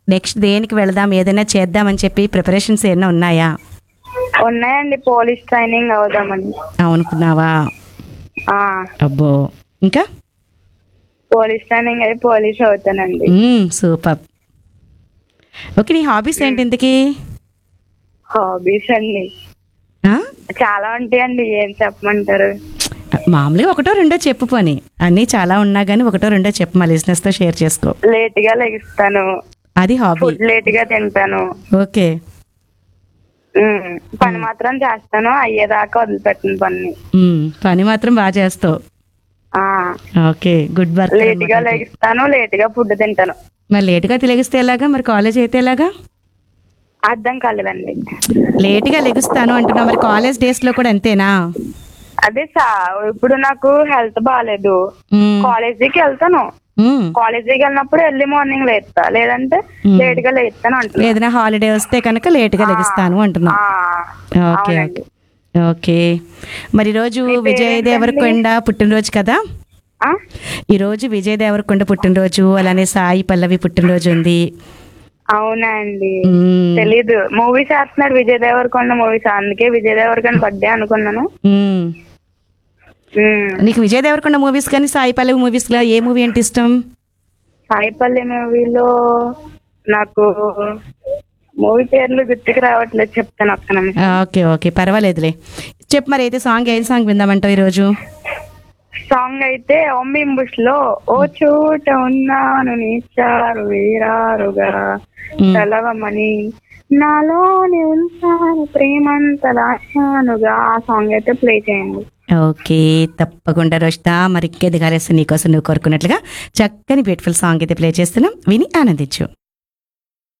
Next దేనికి వెళదాం ఏదైనా చేద్దామని చెప్పి ప్రిపరేషన్స్ ఏమైనా ఉన్నాయా ఉన్నాయండి పోలీస్ ట్రైనింగ్ అవుదామని అనుకున్నావా ఆ, అబ్బో ఇంకా పోలీస్ ట్రైనింగ్ అయి పోలీస్ అవుతానండి సూపర్ ఓకే నీ హాబీస్ ఏంటి ఇంతకీ హాబీస్ అండి ఆ? చాలా ఉంటాయండి ఏం చెప్పమంటారు మామూలుగా ఒకటో రెండో చెప్పు పోని అన్నీ చాలా ఉన్నా కానీ ఒకటో రెండో చెప్పు మా listeners తో షేర్ చేసుకో లేట్ గా లెగిస్తాను అది హాబీ ఫుడ్ లేట్ గా తింటాను ఓకే ఉమ్, పని మాత్రం చేస్తాను అయ్యేదాకా వదిలిపెట్టను పని ఉమ్, పని మాత్రం బాగా చేస్తావు ఓకే గుడ్ వర్క్ లేట్ గా లెగిస్తాను లేట్ గా ఫుడ్ తింటాను మరి లేటుగా తిలగిస్తే ఎలాగా మరి కాలేజ్ అయితే ఎలాగా అర్థం కాలేదండి లేటుగా లెగుస్తాను అంటున్నావు మరి కాలేజ్ డేస్ లో కూడా అంతేనా అదే సా ఇప్పుడు నాకు హెల్త్ బాగాలేదు ఉమ్, కాలేజీకి వెళ్తాను ఉమ్. కాలేజీకి వెళ్ళినప్పుడు ఎర్లీ మార్నింగ్ లేస్తా లేదంటే లేట్ గా లేస్తాను అంటున్నా ఏదైనా హాలిడే వస్తే కనుక లేటుగా లెగుస్తాను అంటున్నావు ఆ, ఓకే అవునండి. ఓకే మరి ఈరోజు విజయ్ దేవరకొండ పుట్టినరోజు కదా ఆ? ఈరోజు విజయ్ దేవరకొండ పుట్టినరోజు అలానే సాయి పల్లవి పుట్టినరోజు ఉంది అవునా అండి మ్మ్. తెలీదు మూవీస్ వేస్తున్నాడు విజయ్ దేవరకొండ మూవీస్ అందుకే విజయ్ దేవరకొండ బర్త్డే అనుకున్నాను మ్మ్. మ్మ్. నీకు విజయ్ దేవరకొండ మూవీస్ కానీ సాయి పల్లవి మూవీస్ లో ఏ మూవీ అంటే ఇష్టం సాయిపల్లి మూవీలో నాకు మూవీ పేర్లు గుర్తుకు రావట్లేదు చెప్తాను ఒక్క నిమిషం ఆ, ఓకే ఓకే పర్వాలేదులే చెప్పు మరి అయితే సాంగ్ ఏ సాంగ్ విందామంటావు ఈరోజు సాంగ్ అయితే ఒమ్మింబుష్ లో ఓ చోట ఉన్నాను నీచారు వీరారుగా మ్మ్. తెలవమని నాలోని ఉంచాను ప్రేమంత దాచానుగా ఆ సాంగ్ అయితే ప్లే చేయండి ఓకే తప్పకుండా రోష్తా మరి ఎదిగాలేసి నీకోసం నువ్వు కోరుకున్నట్లుగా చక్కని బ్యూటిఫుల్ సాంగ్ అయితే ప్లే చేస్తున్నాం విని ఆనందించు